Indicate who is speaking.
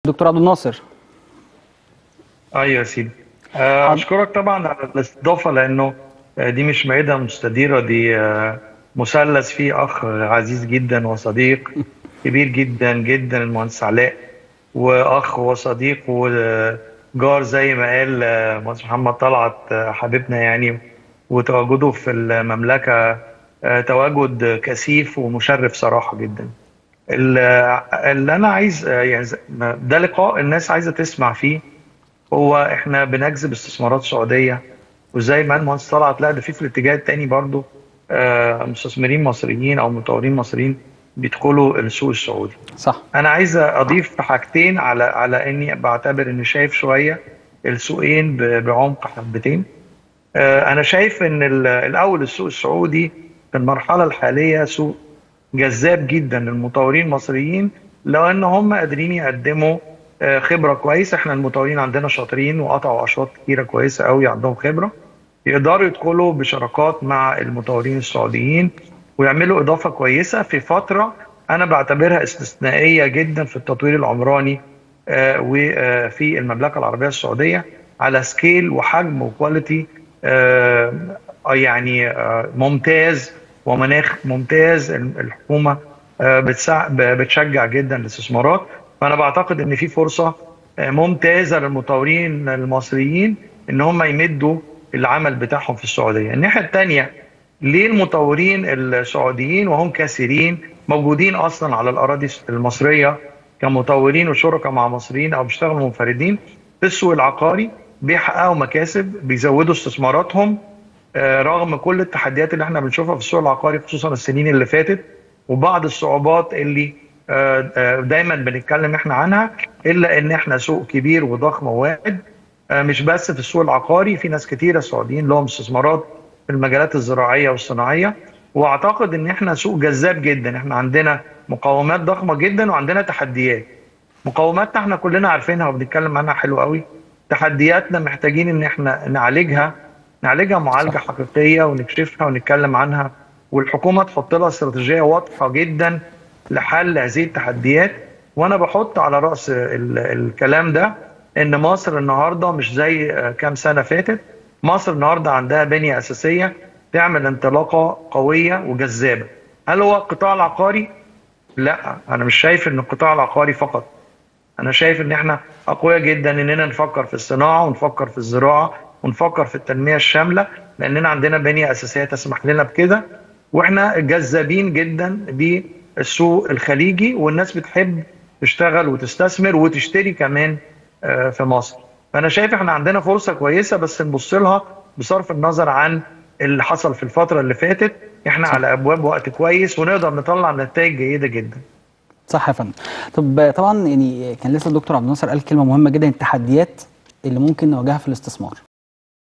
Speaker 1: دكتور عبد الناصر
Speaker 2: ايوه يا سيدي آه، اشكرك طبعا على الاستضافه لانه آه، دي مش معده مستديره دي آه، مثلث فيه اخ عزيز جدا وصديق كبير جدا جدا المهندس علاء واخ وصديق وجار زي ما قال آه، مهندس محمد طلعت آه، حبيبنا يعني وتواجده في المملكه آه، تواجد كثيف ومشرف صراحه جدا ال- اللي انا عايز آه، يعني ز- ده لقاء الناس عايزه تسمع فيه هو احنا بنجذب استثمارات سعوديه وزي ما المهندس طلعت لا ده في في الاتجاه التاني برضو آه، مستثمرين مصريين او مطورين مصريين بيدخلوا السوق السعودي
Speaker 1: صح
Speaker 2: انا عايز اضيف حاجتين على على اني بعتبر اني شايف شويه السوقين ب- بعمق حبتين آه، انا شايف ان ال- الاول السوق السعودي في المرحله الحاليه سوق جذاب جدا للمطورين المصريين لو ان هم قادرين يقدموا آه، خبره كويسه احنا المطورين عندنا شاطرين وقطعوا اشواط كتيره كويسه قوي عندهم خبره يقدروا يدخلوا بشراكات مع المطورين السعوديين ويعملوا اضافه كويسه في فتره انا بعتبرها استثنائيه جدا في التطوير العمراني آه، وفي المملكه العربيه السعوديه على سكيل وحجم وكواليتي آه، يعني آه، ممتاز ومناخ ممتاز الحكومه آه، بتسع- بتشجع جدا الاستثمارات فانا بعتقد ان في فرصه آه، ممتازه للمطورين المصريين ان هم يمدوا العمل بتاعهم في السعوديه الناحيه الثانيه ليه المطورين السعوديين وهم كثيرين موجودين اصلا على الاراضي المصريه كمطورين وشركاء مع مصريين او بيشتغلوا منفردين في السوق العقاري بيحققوا مكاسب بيزودوا استثماراتهم آه، رغم كل التحديات اللي احنا بنشوفها في السوق العقاري خصوصا السنين اللي فاتت وبعض الصعوبات اللي آه، آه، دايما بنتكلم احنا عنها الا ان احنا سوق كبير وضخم وواعد آه، مش بس في السوق العقاري في ناس كتيره سعوديين لهم استثمارات في المجالات الزراعيه والصناعيه واعتقد ان احنا سوق جذاب جدا احنا عندنا مقاومات ضخمه جدا وعندنا تحديات مقاوماتنا احنا كلنا عارفينها وبنتكلم عنها حلو قوي تحدياتنا محتاجين ان احنا نعالجها نعالجها معالجه
Speaker 1: صح.
Speaker 2: حقيقيه ونكشفها ونتكلم عنها والحكومه تحط لها استراتيجيه واضحه جدا لحل هذه التحديات وانا بحط على راس ال- الكلام ده ان مصر النهارده مش زي آه، كام سنه فاتت مصر النهارده عندها بنيه اساسيه تعمل انطلاقه قويه وجذابه هل هو القطاع العقاري لا انا مش شايف ان القطاع العقاري فقط انا شايف ان احنا اقوياء جدا اننا نفكر في الصناعه ونفكر في الزراعه ونفكر في التنميه الشامله لاننا عندنا بنيه اساسيه تسمح لنا بكده واحنا جذابين جدا بالسوق الخليجي والناس بتحب تشتغل وتستثمر وتشتري كمان آه، في مصر فانا شايف احنا عندنا فرصه كويسه بس نبص لها بصرف النظر عن اللي حصل في الفتره اللي فاتت احنا
Speaker 1: صح.
Speaker 2: على ابواب وقت كويس ونقدر نطلع نتائج جيده جدا
Speaker 1: صح يا فندم طب طبعا يعني كان لسه الدكتور عبد الناصر قال كلمه مهمه جدا التحديات اللي ممكن نواجهها في الاستثمار